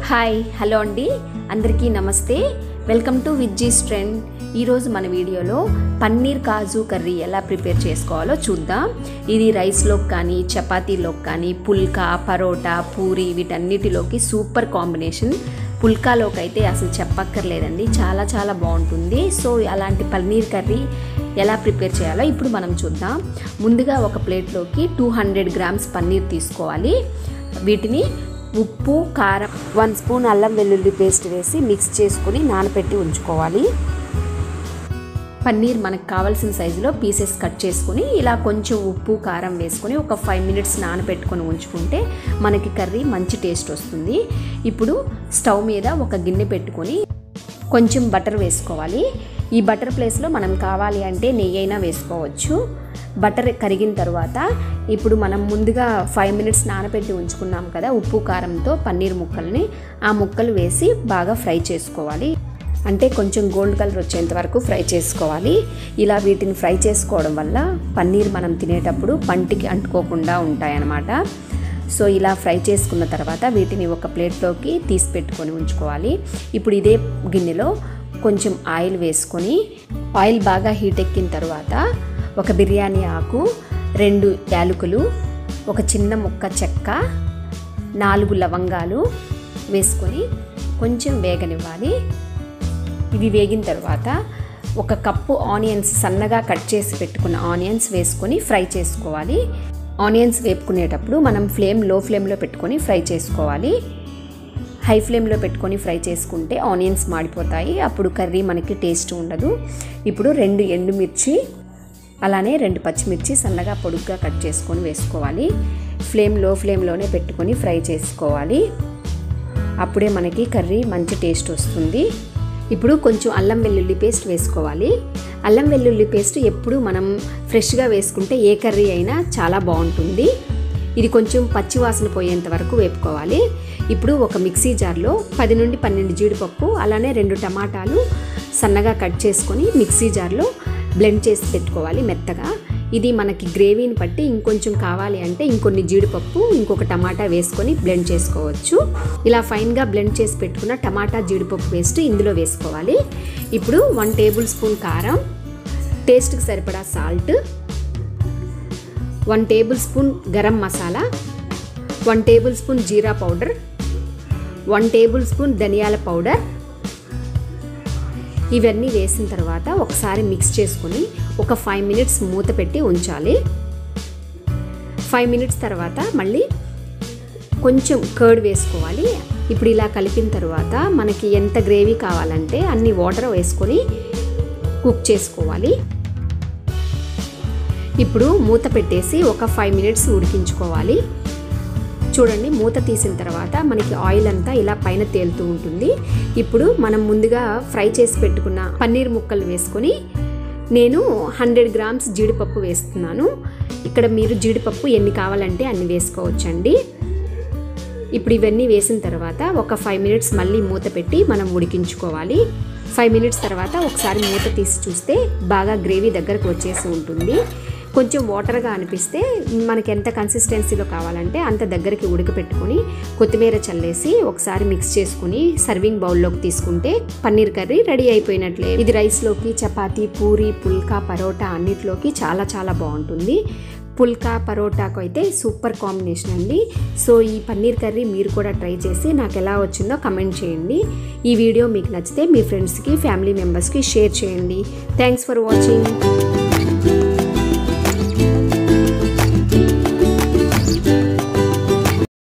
hi hello అండి అందరికీ నమస్తే వెల్కమ్ టు విజ్జీస్ ట్రెండ్ ఈరోజు మన వీడియోలో పన్నీర్ కాజు కర్రీ ఎలా ప్రిపేర్ చేసుకోవాలో చూద్దాం ఇది రైస్లోకి కానీ చపాతీలోకి కానీ పుల్కా పరోటా పూరి వీటన్నిటిలోకి సూపర్ కాంబినేషన్ పుల్కాలోకి అయితే అసలు చెప్పక్కర్లేదండి చాలా చాలా బాగుంటుంది సో అలాంటి పన్నీర్ కర్రీ ఎలా ప్రిపేర్ చేయాలో ఇప్పుడు మనం చూద్దాం ముందుగా ఒక ప్లేట్లోకి టూ హండ్రెడ్ గ్రామ్స్ పన్నీర్ తీసుకోవాలి వీటిని ఉప్పు కారం వన్ స్పూన్ అల్లం వెల్లుల్లి పేస్ట్ వేసి మిక్స్ చేసుకుని నానబెట్టి ఉంచుకోవాలి పన్నీర్ మనకు కావాల్సిన సైజులో పీసెస్ కట్ చేసుకుని ఇలా కొంచెం ఉప్పు కారం వేసుకొని ఒక ఫైవ్ మినిట్స్ నానబెట్టుకొని ఉంచుకుంటే మనకి కర్రీ మంచి టేస్ట్ వస్తుంది ఇప్పుడు స్టవ్ మీద ఒక గిన్నె పెట్టుకొని కొంచెం బటర్ వేసుకోవాలి ఈ బటర్ ప్లేస్లో మనం కావాలి అంటే నెయ్యి అయినా వేసుకోవచ్చు బటర్ కరిగిన తర్వాత ఇప్పుడు మనం ముందుగా ఫైవ్ మినిట్స్ నానబెట్టి ఉంచుకున్నాం కదా ఉప్పు కారంతో పన్నీర్ ముక్కల్ని ఆ ముక్కలు వేసి బాగా ఫ్రై చేసుకోవాలి అంటే కొంచెం గోల్డ్ కలర్ వచ్చేంత వరకు ఫ్రై చేసుకోవాలి ఇలా వీటిని ఫ్రై చేసుకోవడం వల్ల పన్నీర్ మనం తినేటప్పుడు పంటికి అంటుకోకుండా ఉంటాయన్నమాట సో ఇలా ఫ్రై చేసుకున్న తర్వాత వీటిని ఒక ప్లేట్లోకి తీసి పెట్టుకొని ఉంచుకోవాలి ఇప్పుడు ఇదే గిన్నెలో కొంచెం ఆయిల్ వేసుకొని ఆయిల్ బాగా హీట్ ఎక్కిన తర్వాత ఒక బిర్యానీ ఆకు రెండు యాలకులు ఒక చిన్న ముక్క చెక్క నాలుగు లవంగాలు వేసుకొని కొంచెం వేగనివ్వాలి ఇవి వేగిన తర్వాత ఒక కప్పు ఆనియన్స్ సన్నగా కట్ చేసి పెట్టుకున్న ఆనియన్స్ వేసుకొని ఫ్రై చేసుకోవాలి ఆనియన్స్ వేపుకునేటప్పుడు మనం ఫ్లేమ్ లో ఫ్లేమ్లో పెట్టుకొని ఫ్రై చేసుకోవాలి హై ఫ్లేమ్లో పెట్టుకొని ఫ్రై చేసుకుంటే ఆనియన్స్ మాడిపోతాయి అప్పుడు కర్రీ మనకి టేస్ట్ ఉండదు ఇప్పుడు రెండు ఎండుమిర్చి అలానే రెండు పచ్చిమిర్చి సన్నగా పొడుగ్గా కట్ చేసుకొని వేసుకోవాలి ఫ్లేమ్ లో ఫ్లేమ్లోనే పెట్టుకొని ఫ్రై చేసుకోవాలి అప్పుడే మనకి కర్రీ మంచి టేస్ట్ వస్తుంది ఇప్పుడు కొంచెం అల్లం వెల్లుల్లి పేస్ట్ వేసుకోవాలి అల్లం వెల్లుల్లి పేస్ట్ ఎప్పుడు మనం ఫ్రెష్గా వేసుకుంటే ఏ కర్రీ అయినా చాలా బాగుంటుంది ఇది కొంచెం పచ్చి వాసన పోయేంత వరకు వేపుకోవాలి ఇప్పుడు ఒక మిక్సీ జార్లో పది నుండి పన్నెండు జీడిపప్పు అలానే రెండు టమాటాలు సన్నగా కట్ చేసుకొని మిక్సీ జార్లో బ్లెండ్ చేసి పెట్టుకోవాలి మెత్తగా ఇది మనకి గ్రేవీని బట్టి ఇంకొంచెం కావాలి అంటే ఇంకొన్ని జీడిపప్పు ఇంకొక టమాటా వేసుకొని బ్లెండ్ చేసుకోవచ్చు ఇలా ఫైన్గా బ్లెండ్ చేసి పెట్టుకున్న టమాటా జీడిపప్పు పేస్ట్ ఇందులో వేసుకోవాలి ఇప్పుడు వన్ టేబుల్ స్పూన్ కారం టేస్ట్కి సరిపడా salt one tablespoon garam masala one tablespoon jeera powder one tablespoon ధనియాల పౌడర్ ఇవన్నీ వేసిన తర్వాత ఒకసారి మిక్స్ చేసుకొని ఒక ఫైవ్ మినిట్స్ మూత పెట్టి ఉంచాలి ఫైవ్ మినిట్స్ తర్వాత మళ్ళీ కొంచెం కర్డ్ వేసుకోవాలి ఇప్పుడు ఇలా కలిపిన తర్వాత మనకి ఎంత గ్రేవీ కావాలంటే అన్ని వాటర్ వేసుకొని కుక్ చేసుకోవాలి ఇప్పుడు మూత పెట్టేసి ఒక ఫైవ్ మినిట్స్ ఉడికించుకోవాలి చూడండి మూత తీసిన తర్వాత మనకి ఆయిల్ అంతా ఇలా పైన తేలుతూ ఉంటుంది ఇప్పుడు మనం ముందుగా ఫ్రై చేసి పెట్టుకున్న పన్నీర్ ముక్కలు వేసుకొని నేను హండ్రెడ్ గ్రామ్స్ జీడిపప్పు వేస్తున్నాను ఇక్కడ మీరు జీడిపప్పు ఎన్ని కావాలంటే అన్ని వేసుకోవచ్చండి ఇప్పుడు ఇవన్నీ వేసిన తర్వాత ఒక ఫైవ్ మినిట్స్ మళ్ళీ మూత పెట్టి మనం ఉడికించుకోవాలి ఫైవ్ మినిట్స్ తర్వాత ఒకసారి మూత తీసి చూస్తే బాగా గ్రేవీ దగ్గరకు వచ్చేసి ఉంటుంది కొంచెం వాటర్గా అనిపిస్తే మనకి ఎంత కన్సిస్టెన్సీలో కావాలంటే అంత దగ్గరికి ఉడకపెట్టుకొని కొత్తిమీర చల్లేసి ఒకసారి మిక్స్ చేసుకుని సర్వింగ్ బౌల్లోకి తీసుకుంటే పన్నీర్ కర్రీ రెడీ అయిపోయినట్లే ఇది రైస్లోకి చపాతీ పూరి పుల్కా పరోటా అన్నిటిలోకి చాలా చాలా బాగుంటుంది పుల్కా పరోటాకు అయితే సూపర్ కాంబినేషన్ అండి సో ఈ పన్నీర్ కర్రీ మీరు కూడా ట్రై చేసి నాకు ఎలా వచ్చిందో కమెంట్ చేయండి ఈ వీడియో మీకు నచ్చితే మీ ఫ్రెండ్స్కి ఫ్యామిలీ మెంబర్స్కి షేర్ చేయండి థ్యాంక్స్ ఫర్ వాచింగ్